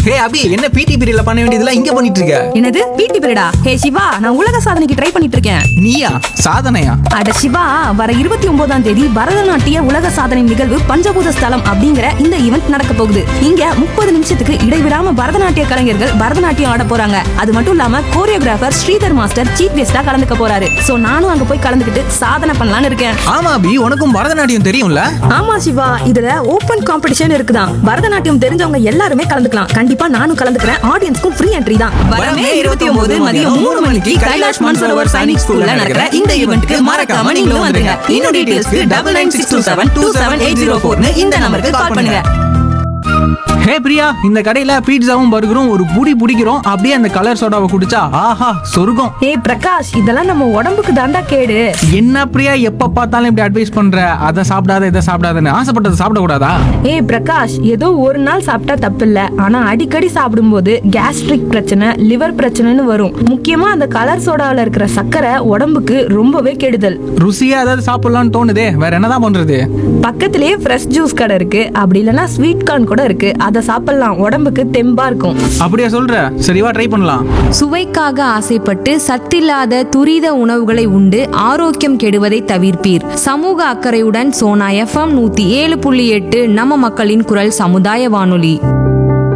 ஹே அபி என்ன பிடி பீரியட்ல பண்ண வேண்டியதெல்லாம் இங்க பண்ணிட்டு இருக்க என்னது பிடி பீரியடா ஹே சிவா நான் உலக சாதனைக்கு ட்ரை பண்ணிட்டு இருக்கேன் நீயா சாதனையா அட சிவா வர இருபத்தி ஒன்பதாம் தேதி பரதநாட்டிய உலக சாதனை நிகழ்வு பஞ்சபூத ஸ்தலம் அப்படிங்கிற இந்த ஈவெண்ட் நடக்க போகுது இங்க முப்பது நிமிஷத்துக்கு இடைவிடாம பரதநாட்டிய கலைஞர்கள் பரதநாட்டியம் ஆட போறாங்க அது மட்டும் இல்லாம கோரியோகிராஃபர் ஸ்ரீதர் மாஸ்டர் சீஃப் கெஸ்டா கலந்துக்க போறாரு சோ நானும் அங்க போய் கலந்துக்கிட்டு சாதனை பண்ணலாம்னு இருக்கேன் ஆமா அபி உனக்கும் பரதநாட்டியம் தெரியும்ல ஆமா சிவா இதுல ஓபன் காம்படிஷன் இருக்குதான் பரதநாட்டியம் தெரிஞ்சவங்க எல்லாருமே கலந்துக்கலாம் கண்டிப்பா நானும் கலந்துக்கிறேன் ஆடியன்ஸ்க்கும் ஃப்ரீ என்ட்ரி தான் வரமே இருபத்தி ஒன்பது மதியம் மூணு மணிக்கு கைலாஷ் மான்சரோவர் சைனிக் ஸ்கூல்ல நடக்கிற இந்த ஈவெண்ட்க்கு மறக்காம நீங்களும் வந்துருங்க இன்னும் டீடைல்ஸ்க்கு double nine six two seven two seven eight zero ஃபோர்னு இந்த நம்பருக்கு கால் பண்ணுங்க ஹே பிரியா இந்த கடையில பீட்சாவும் பர்கரும் ஒரு புடி பிடிக்கிறோம் அப்படியே அந்த கலர் சோடாவை குடிச்சா ஆஹா சொர்க்கம் ஏய் பிரகாஷ் இதெல்லாம் நம்ம உடம்புக்கு தாண்டா கேடு என்ன பிரியா எப்ப பார்த்தாலும் இப்படி அட்வைஸ் பண்ற அதை சாப்பிடாத இதை சாப்பிடாதன்னு ஆசைப்பட்டதை சாப்பிடக்கூடாதா ஏய் பிரகாஷ் ஏதோ ஒரு நாள் சாப்பிட்டா தப்பில்ல ஆனா அடிக்கடி சாப்பிடும்போது கேஸ்ட்ரிக் பிரச்சனை லிவர் பிரச்சனைன்னு வரும் முக்கியமா அந்த கலர் சோடாவில் இருக்கிற சர்க்கரை உடம்புக்கு ரொம்பவே கெடுதல் ருசியா ஏதாவது சாப்பிடலாம்னு தோணுதே வேற என்னதான் பண்றது பக்கத்திலேயே ஃப்ரெஷ் ஜூஸ் கடை இருக்கு அப்படி இல்லைன்னா ஸ்வீட் கார்ன் கூட இருக்கு அதை சாப்பிடலாம் உடம்புக்கு தெம்பா இருக்கும் அப்படியா சொல்ற சரிவா ட்ரை பண்ணலாம் சுவைக்காக ஆசைப்பட்டு சத்தில்லாத துரித உணவுகளை உண்டு ஆரோக்கியம் கெடுவதை தவிர்ப்பீர் சமூக அக்கறையுடன் சோனா எஃப்எம் நூத்தி ஏழு புள்ளி எட்டு நம்ம மக்களின் குரல் சமுதாய வானொலி